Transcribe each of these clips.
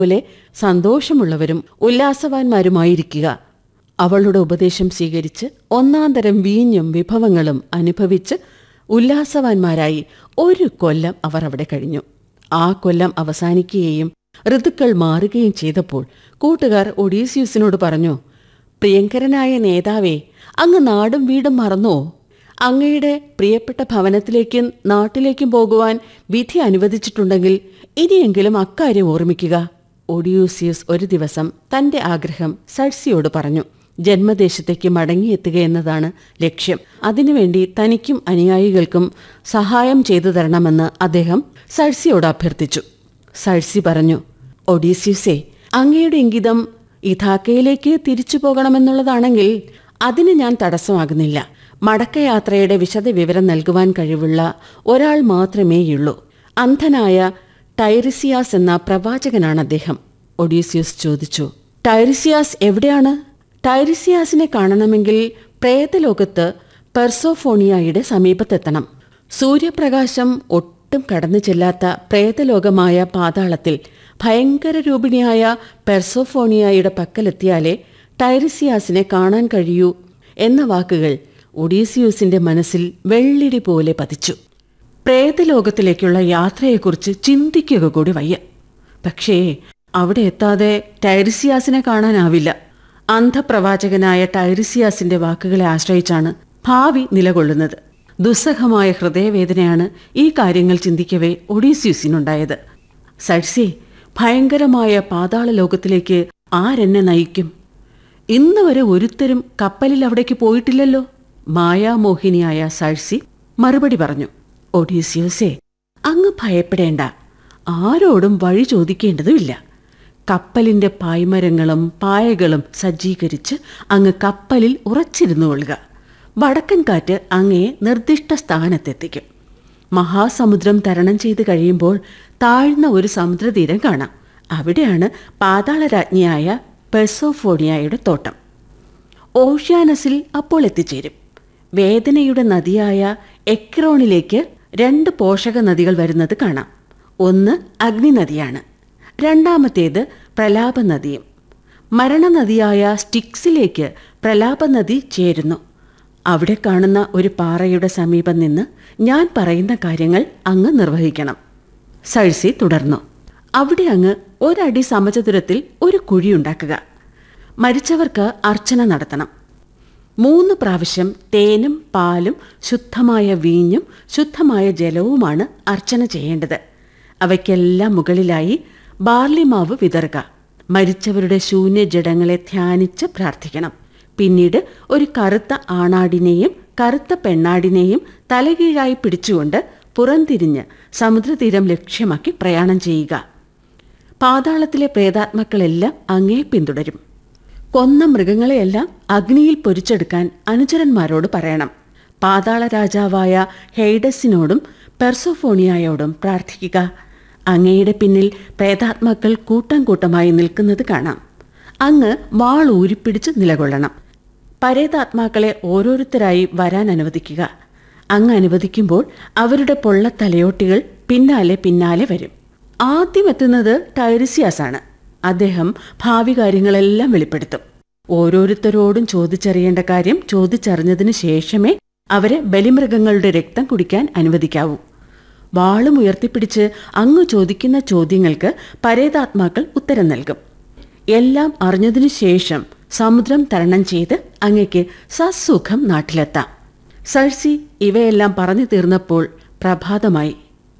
പോലെ സന്തോഷമുള്ളവരും ഉല്ലാസവാന്മാരുമായിരിക്കുക അവളുടെ ഉപദേശം സ്വീകരിച്ച് ഒന്നാന്തരം വീഞ്ഞും വിഭവങ്ങളും അനുഭവിച്ച് ഉല്ലാസവാന്മാരായി ഒരു കൊല്ലം അവർ അവിടെ കഴിഞ്ഞു ആ കൊല്ലം അവസാനിക്കുകയും ഋതുക്കൾ മാറുകയും ചെയ്തപ്പോൾ കൂട്ടുകാർ ഒഡീസിയൂസിനോട് പറഞ്ഞു പ്രിയങ്കരനായ നേതാവേ അങ്ങ് നാടും വീടും മറന്നോ അങ്ങയുടെ പ്രിയപ്പെട്ട ഭവനത്തിലേക്കും നാട്ടിലേക്കും പോകുവാൻ വിധി അനുവദിച്ചിട്ടുണ്ടെങ്കിൽ ഇനിയെങ്കിലും അക്കാര്യം ഓർമ്മിക്കുക ഒഡിയൂസിയസ് ഒരു ദിവസം തന്റെ ആഗ്രഹം സഴ്സിയോട് പറഞ്ഞു ജന്മദേശത്തേക്ക് മടങ്ങിയെത്തുക എന്നതാണ് ലക്ഷ്യം അതിനുവേണ്ടി തനിക്കും അനുയായികൾക്കും സഹായം ചെയ്തു തരണമെന്ന് അദ്ദേഹം സഴ്സിയോട് അഭ്യർത്ഥിച്ചു സഴ്സി പറഞ്ഞു ഒഡീസ്യൂസേ അങ്ങയുടെ ഇംഗിതം ഇഥാക്കയിലേക്ക് തിരിച്ചു പോകണമെന്നുള്ളതാണെങ്കിൽ അതിന് ഞാൻ തടസ്സമാകുന്നില്ല മടക്കയാത്രയുടെ വിശദവിവരം നൽകുവാൻ കഴിവുള്ള ഒരാൾ മാത്രമേയുള്ളൂ അന്ധനായ ടൈറിസിയാസ് എന്ന പ്രവാചകനാണ് അദ്ദേഹം ഒഡീസ്യൂസ് ചോദിച്ചു ടൈറിസിയാസ് എവിടെയാണ് ടൈറിസിയാസിനെ കാണണമെങ്കിൽ പ്രേതലോകത്ത് പെർസോഫോണിയായുടെ സമീപത്തെത്തണം സൂര്യപ്രകാശം ഒട്ടും കടന്നു ചെല്ലാത്ത പ്രേതലോകമായ പാതാളത്തിൽ ഭയങ്കര രൂപിണിയായ പെർസോഫോണിയായുടെ പക്കലെത്തിയാലേ ടൈറിസിയാസിനെ കാണാൻ കഴിയൂ എന്ന വാക്കുകൾ ഒഡീസിയൂസിന്റെ മനസ്സിൽ വെള്ളിടി പോലെ പതിച്ചു പ്രേതലോകത്തിലേക്കുള്ള യാത്രയെക്കുറിച്ച് ചിന്തിക്കുക കൂടി വയ്യ പക്ഷേ അവിടെ എത്താതെ ടൈറിസിയാസിനെ കാണാനാവില്ല അന്ധപ്രവാചകനായ ടൈറിസിയാസിന്റെ വാക്കുകളെ ആശ്രയിച്ചാണ് ഭാവി നിലകൊള്ളുന്നത് ദുസ്സഹമായ ഹൃദയവേദനയാണ് ഈ കാര്യങ്ങൾ ചിന്തിക്കവേ ഒഡീസ്യൂസിനുണ്ടായത് സഴ്സി ഭയങ്കരമായ പാതാള ലോകത്തിലേക്ക് ആരെന്നെ നയിക്കും ഇന്ന് വരെ ഒരുത്തരും കപ്പലിൽ അവിടേക്ക് പോയിട്ടില്ലല്ലോ മായാമോഹിനിയായ സഴ്സി മറുപടി പറഞ്ഞു ഒഡീസ്യൂസേ അങ്ങ് ഭയപ്പെടേണ്ട ആരോടും വഴി ചോദിക്കേണ്ടതുമില്ല കപ്പലിന്റെ പായ്മരങ്ങളും പായകളും സജ്ജീകരിച്ച് അങ്ങ് കപ്പലിൽ ഉറച്ചിരുന്നു കൊള്ളുക വടക്കൻ കാറ്റ് അങ്ങയെ നിർദ്ദിഷ്ട സ്ഥാനത്തെത്തിക്കും മഹാസമുദ്രം തരണം ചെയ്ത് കഴിയുമ്പോൾ താഴ്ന്ന ഒരു സമുദ്രതീരം കാണാം അവിടെയാണ് പാതാളരാജ്ഞിയായ പെർസോഫോണിയായുടെ തോട്ടം ഓഷ്യാനസിൽ അപ്പോൾ എത്തിച്ചേരും വേദനയുടെ നദിയായ എക്രോണിലേക്ക് രണ്ട് പോഷക നദികൾ വരുന്നത് കാണാം ഒന്ന് അഗ്നിനദിയാണ് രണ്ടാമത്തേത് പ്രലാപനദിയും മരണനദിയായ സ്റ്റിക്സിലേക്ക് പ്രലാപനദി ചേരുന്നു അവിടെ കാണുന്ന ഒരു പാറയുടെ സമീപം നിന്ന് ഞാൻ പറയുന്ന കാര്യങ്ങൾ അങ്ങ് നിർവഹിക്കണം സഴ്സി തുടർന്നു അവിടെ അങ്ങ് ഒരടി സമചതുരത്തിൽ ഒരു കുഴിയുണ്ടാക്കുക മരിച്ചവർക്ക് അർച്ചന നടത്തണം മൂന്ന് പ്രാവശ്യം തേനും പാലും ശുദ്ധമായ വീഞ്ഞും ശുദ്ധമായ ജലവുമാണ് അർച്ചന ചെയ്യേണ്ടത് അവയ്ക്കെല്ലാം മുകളിലായി ബാർലിമാവ് വിതറുക മരിച്ചവരുടെ ശൂന്യ ജഡങ്ങളെ ധ്യാനിച്ച് പ്രാർത്ഥിക്കണം പിന്നീട് ഒരു കറുത്ത ആണാടിനെയും കറുത്ത പെണ്ണാടിനെയും തലകീഴായി പിടിച്ചുകൊണ്ട് പുറംതിരിഞ്ഞ് സമുദ്രതീരം ലക്ഷ്യമാക്കി പ്രയാണം ചെയ്യുക പാതാളത്തിലെ പ്രേതാത്മാക്കളെല്ലാം അങ്ങേ പിന്തുടരും കൊന്ന മൃഗങ്ങളെയെല്ലാം അഗ്നിയിൽ പൊരിച്ചെടുക്കാൻ അനുചരന്മാരോട് പറയണം പാതാള രാജാവായ ഹെയ്ഡസിനോടും പെർസോഫോണിയായോടും പ്രാർത്ഥിക്കുക അങ്ങയുടെ പിന്നിൽ പ്രേതാത്മാക്കൾ കൂട്ടം കൂട്ടമായി നിൽക്കുന്നത് കാണാം അങ്ങ് വാൾ ഊരിപ്പിടിച്ച് നിലകൊള്ളണം പരേതാത്മാക്കളെ ഓരോരുത്തരായി വരാൻ അനുവദിക്കുക അങ്ങ് അനുവദിക്കുമ്പോൾ അവരുടെ പൊള്ള തലയോട്ടികൾ പിന്നാലെ പിന്നാലെ വരും ആദ്യം എത്തുന്നത് ടൈറിസിയാസാണ് അദ്ദേഹം ഭാവി കാര്യങ്ങളെല്ലാം വെളിപ്പെടുത്തും ഓരോരുത്തരോടും ചോദിച്ചറിയേണ്ട കാര്യം ചോദിച്ചറിഞ്ഞതിന് ശേഷമേ അവരെ ബലിമൃഗങ്ങളുടെ രക്തം കുടിക്കാൻ അനുവദിക്കാവൂ വാളും ഉയർത്തിപ്പിടിച്ച് അങ്ങ് ചോദിക്കുന്ന ചോദ്യങ്ങൾക്ക് പരേതാത്മാക്കൾ ഉത്തരം നൽകും എല്ലാം അറിഞ്ഞതിനു ശേഷം സമുദ്രം തരണം ചെയ്ത് അങ്ങയ്ക്ക് സസുഖം നാട്ടിലെത്താം സഴ്സി ഇവയെല്ലാം പറഞ്ഞു തീർന്നപ്പോൾ പ്രഭാതമായി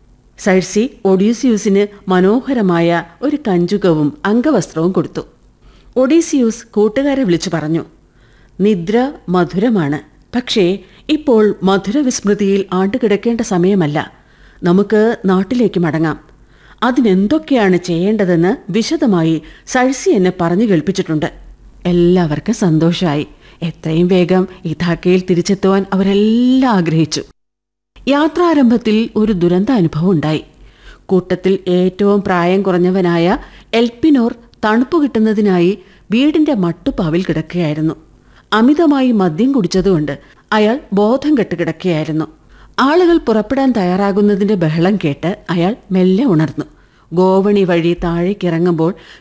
സഴ്സി ഒഡീസിയൂസിന് മനോഹരമായ ഒരു കഞ്ചുകവും അംഗവസ്ത്രവും കൊടുത്തു ഒഡീസിയൂസ് കൂട്ടുകാരെ വിളിച്ചു പറഞ്ഞു നിദ്ര മധുരമാണ് പക്ഷേ ഇപ്പോൾ മധുരവിസ്മൃതിയിൽ ആണ്ടുകിടക്കേണ്ട സമയമല്ല നമുക്ക് നാട്ടിലേക്ക് മടങ്ങാം അതിനെന്തൊക്കെയാണ് ചെയ്യേണ്ടതെന്ന് വിശദമായി സഴ്സി എന്നെ പറഞ്ഞു കേൾപ്പിച്ചിട്ടുണ്ട് എല്ലാവർക്കും സന്തോഷമായി എത്രയും വേഗം ഇഥാക്കയിൽ തിരിച്ചെത്തുവാൻ അവരെല്ലാം ആഗ്രഹിച്ചു യാത്രാരംഭത്തിൽ ഒരു ദുരന്ത അനുഭവം ഉണ്ടായി കൂട്ടത്തിൽ ഏറ്റവും പ്രായം കുറഞ്ഞവനായ എൽപ്പിനോർ തണുപ്പ് കിട്ടുന്നതിനായി വീടിന്റെ മട്ടുപ്പാവിൽ കിടക്കുകയായിരുന്നു അമിതമായി മദ്യം കുടിച്ചതുകൊണ്ട് അയാൾ ബോധം കെട്ട് കിടക്കുകയായിരുന്നു ആളുകൾ പുറപ്പെടാൻ തയ്യാറാകുന്നതിന്റെ ബഹളം കേട്ട് അയാൾ മെല്ലെ ഉണർന്നു ഗോവണി വഴി താഴേക്കിറങ്ങുമ്പോൾ